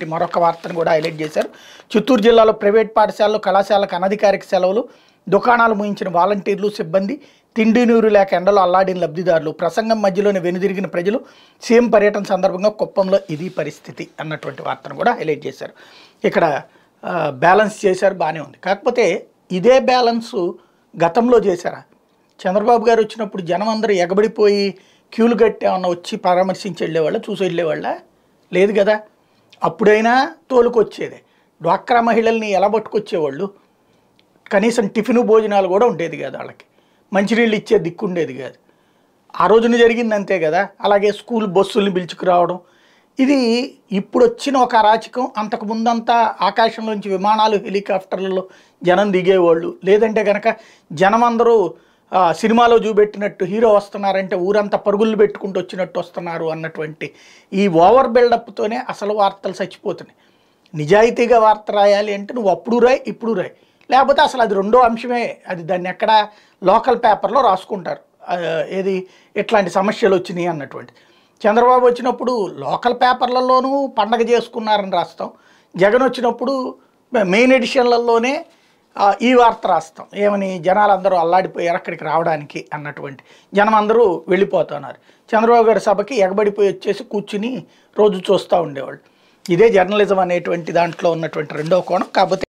అన్నటువంటి మరొక వార్తను కూడా హైలైట్ చేశారు చిత్తూరు జిల్లాలో ప్రైవేట్ పాఠశాలలు కళాశాలకు అనధికారిక సెలవులు దుకాణాలు ముయించిన వాలంటీర్లు సిబ్బంది తిండి నీరు లేక ఎండలో అల్లాడిన లబ్ధిదారులు ప్రసంగం మధ్యలోనే వెనుదిరిగిన ప్రజలు సీఎం పర్యటన సందర్భంగా కుప్పంలో ఇది పరిస్థితి అన్నటువంటి వార్తను కూడా హైలైట్ చేశారు ఇక్కడ ఆ, బ్యాలెన్స్ చేశారు బాగానే ఉంది కాకపోతే ఇదే బ్యాలెన్స్ గతంలో చేశారా చంద్రబాబు గారు వచ్చినప్పుడు జనం అందరూ ఎగబడిపోయి క్యూలు కట్టి ఏమన్నా వచ్చి పరామర్శించి వెళ్ళేవాళ్ళ చూసి వెళ్ళేవాళ్ళ లేదు కదా అప్పుడైనా తోలుకొచ్చేదే డ్వాక్రా మహిళల్ని ఎలా పట్టుకొచ్చేవాళ్ళు కనీసం టిఫిన్ భోజనాలు కూడా ఉండేది కాదు వాళ్ళకి మంచినీళ్ళు ఇచ్చే దిక్కు ఉండేది కాదు ఆ రోజున జరిగింది అంతే కదా అలాగే స్కూల్ బస్సుల్ని పిలుచుకురావడం ఇది ఇప్పుడు వచ్చిన ఒక అరాచకం అంతకు ముందంతా ఆకాశంలోంచి విమానాలు హెలికాప్టర్లలో జనం దిగేవాళ్ళు లేదంటే కనుక జనం అందరూ ఆ, సినిమాలో చూపెట్టినట్టు హీరో వస్తున్నారంటే ఊరంతా పరుగులు పెట్టుకుంటూ వచ్చినట్టు వస్తున్నారు అన్నటువంటి ఈ ఓవర్ బిల్డప్తోనే అసలు వార్తలు చచ్చిపోతున్నాయి నిజాయితీగా వార్త రాయాలి అంటే నువ్వు అప్పుడు రాయి ఇప్పుడు రాయి లేకపోతే అసలు అది రెండో అంశమే అది దాన్ని ఎక్కడ లోకల్ పేపర్లో రాసుకుంటారు ఆ, ఏది ఎట్లాంటి సమస్యలు వచ్చినాయి అన్నటువంటి చంద్రబాబు వచ్చినప్పుడు లోకల్ పేపర్లలోనూ పండగ చేసుకున్నారని రాస్తాం జగన్ వచ్చినప్పుడు మెయిన్ ఎడిషన్లలోనే ఆ, ఈ వార్త రాస్తాం ఏమని జనాలందరూ అల్లాడిపోయారు అక్కడికి రావడానికి అన్నటువంటి జనం అందరూ వెళ్ళిపోతున్నారు చంద్రబాబు గారి సభకి ఎగబడిపోయి వచ్చేసి కూర్చుని రోజు చూస్తూ ఉండేవాళ్ళు ఇదే జర్నలిజం అనేటువంటి దాంట్లో ఉన్నటువంటి రెండో కోణం కాకపోతే